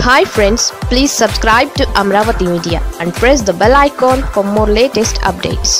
hi friends please subscribe to Amaravati media and press the bell icon for more latest updates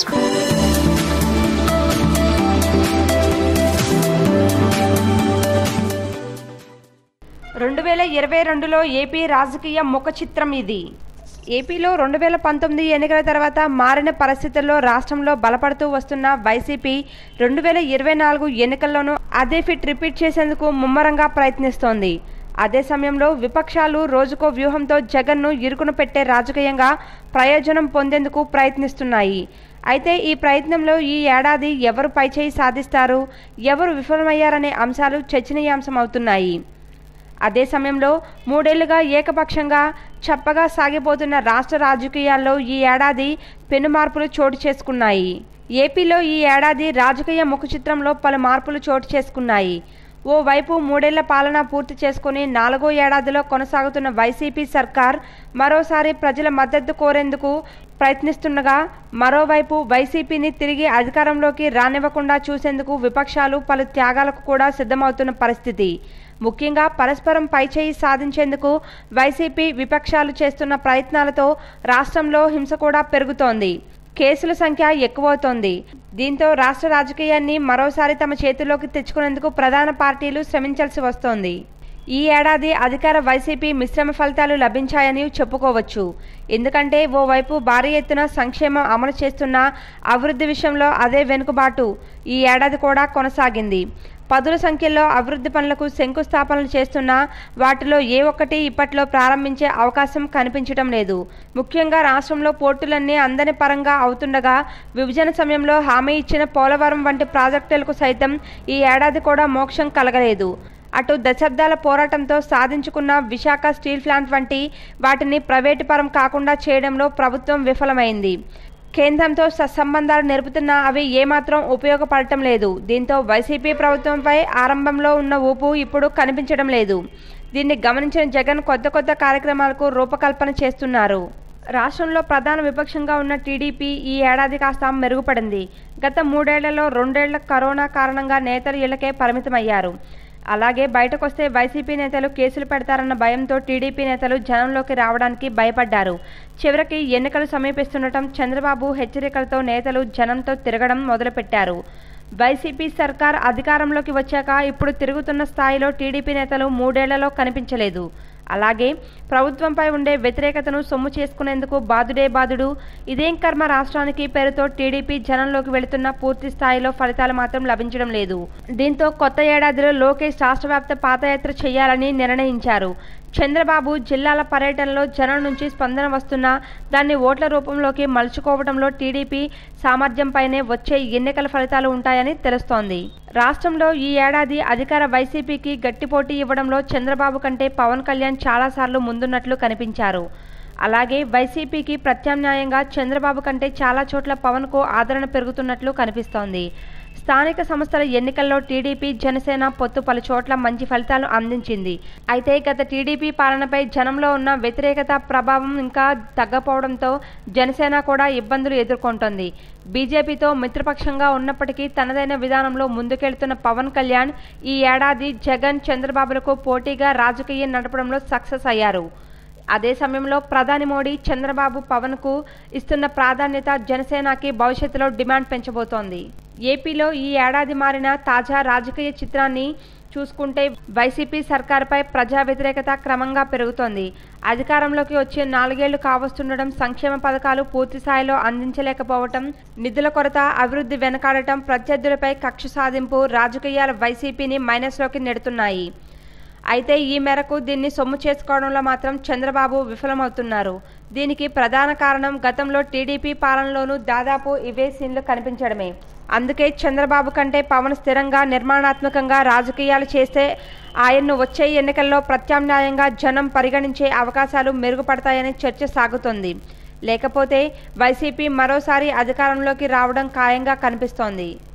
రెండు వేల ఇరవై రెండులో AP రాజకీయ ముఖ చిత్రం ఇది ఏపీలో రెండు వేల పంతొమ్మిది ఎన్నికల తర్వాత మారిన పరిస్థితుల్లో రాష్ట్రంలో బలపడుతూ వస్తున్న వైసీపీ రెండు వేల ఇరవై నాలుగు ఎన్నికల్లోనూ అదే ఫిట్ రిపీట్ చేసేందుకు ముమ్మరంగా ప్రయత్నిస్తోంది అదే సమయంలో విపక్షాలు రోజుకో వ్యూహంతో జగన్ను ఇరుకున పెట్టే రాజకీయంగా ప్రయోజనం పొందేందుకు ప్రయత్నిస్తున్నాయి అయితే ఈ ప్రయత్నంలో ఈ ఏడాది ఎవరు పైచేయి సాధిస్తారు ఎవరు విఫలమయ్యారనే అంశాలు చర్చనీయాంశం అవుతున్నాయి అదే సమయంలో మూడేళ్లుగా ఏకపక్షంగా చప్పగా సాగిపోతున్న రాష్ట్ర రాజకీయాల్లో ఈ ఏడాది పెను మార్పులు చోటు చేసుకున్నాయి ఏపీలో ఈ ఏడాది రాజకీయ ముఖ చిత్రంలో పలు మార్పులు చోటు చేసుకున్నాయి ఓవైపు మూడేళ్ల పాలన పూర్తి చేసుకుని నాలుగో ఏడాదిలో కొనసాగుతున్న వైసీపీ సర్కార్ మరోసారి ప్రజల మద్దతు కోరేందుకు ప్రయత్నిస్తుండగా మరోవైపు వైసీపీని తిరిగి అధికారంలోకి రానివ్వకుండా చూసేందుకు విపక్షాలు పలు త్యాగాలకు కూడా సిద్ధమవుతున్న పరిస్థితి ముఖ్యంగా పరస్పరం పైచేయి సాధించేందుకు వైసీపీ విపక్షాలు చేస్తున్న ప్రయత్నాలతో రాష్ట్రంలో హింస కూడా పెరుగుతోంది కేసుల సంఖ్య ఎక్కువవుతోంది దీంతో రాష్ట్ర రాజకీయాన్ని మరోసారి తమ చేతిలోకి తెచ్చుకునేందుకు ప్రధాన పార్టీలు శ్రమించాల్సి వస్తోంది ఈ ఏడాది అధికార వైసీపీ మిశ్రమ ఫలితాలు లభించాయని చెప్పుకోవచ్చు ఎందుకంటే ఓవైపు భారీ ఎత్తున సంక్షేమం అమలు చేస్తున్న అభివృద్ధి విషయంలో అదే వెనుకబాటు ఈ ఏడాది కూడా కొనసాగింది పదుల సంఖ్యలో అభివృద్ధి పనులకు శంకుస్థాపనలు చేస్తున్నా వాటిలో ఏ ఒక్కటి ఇప్పట్లో ప్రారంభించే అవకాశం కనిపించడం లేదు ముఖ్యంగా రాష్ట్రంలో పోర్టులన్నీ అందని పరంగా అవుతుండగా విభజన సమయంలో హామీ ఇచ్చిన పోలవరం వంటి ప్రాజెక్టులకు సైతం ఈ ఏడాది కూడా మోక్షం కలగలేదు అటు దశాబ్దాల పోరాటంతో సాధించుకున్న విశాఖ స్టీల్ ప్లాంట్ వంటి వాటిని ప్రైవేటు పరం కాకుండా చేయడంలో ప్రభుత్వం విఫలమైంది కేంద్రంతో సత్సంబంధాలు నెరుపుతున్నా అవి ఏమాత్రం ఉపయోగపడటం లేదు దీంతో వైసీపీ ప్రభుత్వంపై ఆరంభంలో ఉన్న ఊపు ఇప్పుడు కనిపించడం లేదు దీన్ని గమనించిన జగన్ కొత్త కొత్త కార్యక్రమాలకు రూపకల్పన చేస్తున్నారు రాష్ట్రంలో ప్రధాన విపక్షంగా ఉన్న టీడీపీ ఈ ఏడాది కాస్త మెరుగుపడింది గత మూడేళ్లలో రెండేళ్ల కరోనా కారణంగా నేతలు ఇళ్లకే పరిమితమయ్యారు అలాగే బయటకొస్తే వైసీపీ నేతలు కేసులు పెడతారన్న భయంతో టీడీపీ నేతలు జనంలోకి రావడానికి భయపడ్డారు చివరికి ఎన్నికలు సమీపిస్తుండటం చంద్రబాబు హెచ్చరికలతో నేతలు జనంతో తిరగడం మొదలుపెట్టారు వైసీపీ సర్కార్ అధికారంలోకి వచ్చాక ఇప్పుడు తిరుగుతున్న స్థాయిలో టీడీపీ నేతలు మూడేళ్లలో కనిపించలేదు అలాగే ప్రభుత్వంపై ఉండే వ్యతిరేకతను సొమ్ము చేసుకునేందుకు బాదుడే బాదుడు ఇదేం కర్మ రాష్ట్రానికి పేరుతో టీడీపీ జనంలోకి వెళుతున్న పూర్తి స్థాయిలో ఫలితాలు మాత్రం లభించడం లేదు దీంతో కొత్త ఏడాదిలో లోకేష్ రాష్ట్రవ్యాప్త పాదయాత్ర చేయాలని నిర్ణయించారు చంద్రబాబు జిల్లాల పర్యటనలో జనం నుంచి స్పందన వస్తున్నా దాన్ని ఓట్ల రూపంలోకి మలుచుకోవడంలో టీడీపీ సామర్థ్యంపైనే వచ్చే ఎన్నికల ఫలితాలు ఉంటాయని తెలుస్తోంది రాష్ట్రంలో ఈ ఏడాది అధికార వైసీపీకి గట్టి పోటీ ఇవ్వడంలో చంద్రబాబు కంటే పవన్ కళ్యాణ్ చాలాసార్లు ముందున్నట్లు కనిపించారు అలాగే వైసీపీకి ప్రత్యామ్నాయంగా చంద్రబాబు కంటే చాలా చోట్ల పవన్కు ఆదరణ పెరుగుతున్నట్లు కనిపిస్తోంది స్థానిక సంస్థల ఎన్నికల్లో టీడీపీ జనసేన పొత్తు పలు చోట్ల మంచి ఫలితాలు అందించింది అయితే గత టీడీపీ పాలనపై జనంలో ఉన్న వ్యతిరేకత ప్రభావం ఇంకా తగ్గపోవడంతో జనసేన కూడా ఇబ్బందులు ఎదుర్కొంటోంది బీజేపీతో మిత్రపక్షంగా ఉన్నప్పటికీ తనదైన విధానంలో ముందుకెళ్తున్న పవన్ కళ్యాణ్ ఈ ఏడాది జగన్ చంద్రబాబులకు పోటీగా రాజకీయం నడపడంలో సక్సెస్ అయ్యారు అదే సమయంలో ప్రధాని మోడీ చంద్రబాబు పవన్కు ఇస్తున్న ప్రాధాన్యత జనసేనకి భవిష్యత్తులో డిమాండ్ పెంచబోతోంది ఏపీలో ఈ ఏడాది మారిన తాజా రాజకీయ చిత్రాన్ని చూసుకుంటే వైసీపీ సర్కారుపై ప్రజా వ్యతిరేకత క్రమంగా పెరుగుతోంది అధికారంలోకి వచ్చే నాలుగేళ్లు కావస్తుండడం సంక్షేమ పథకాలు పూర్తి స్థాయిలో అందించలేకపోవటం నిధుల కొరత అభివృద్ధి వెనకాడటం ప్రత్యర్థులపై కక్ష సాధింపు రాజకీయాల వైసీపీని మైనస్లోకి నెడుతున్నాయి అయితే ఈ మేరకు దీన్ని సొమ్ము చేసుకోవడంలో మాత్రం చంద్రబాబు విఫలమవుతున్నారు దీనికి ప్రధాన కారణం గతంలో టీడీపీ పాలనలోనూ దాదాపు ఇవే సీన్లు కనిపించడమే అందుకే చంద్రబాబు కంటే పవన్ స్థిరంగా నిర్మాణాత్మకంగా రాజకీయాలు చేస్తే ఆయన్ను వచ్చే ఎన్నికల్లో ప్రత్యామ్నాయంగా జనం పరిగణించే అవకాశాలు మెరుగుపడతాయని చర్చ సాగుతోంది లేకపోతే వైసీపీ మరోసారి అధికారంలోకి రావడం ఖాయంగా కనిపిస్తోంది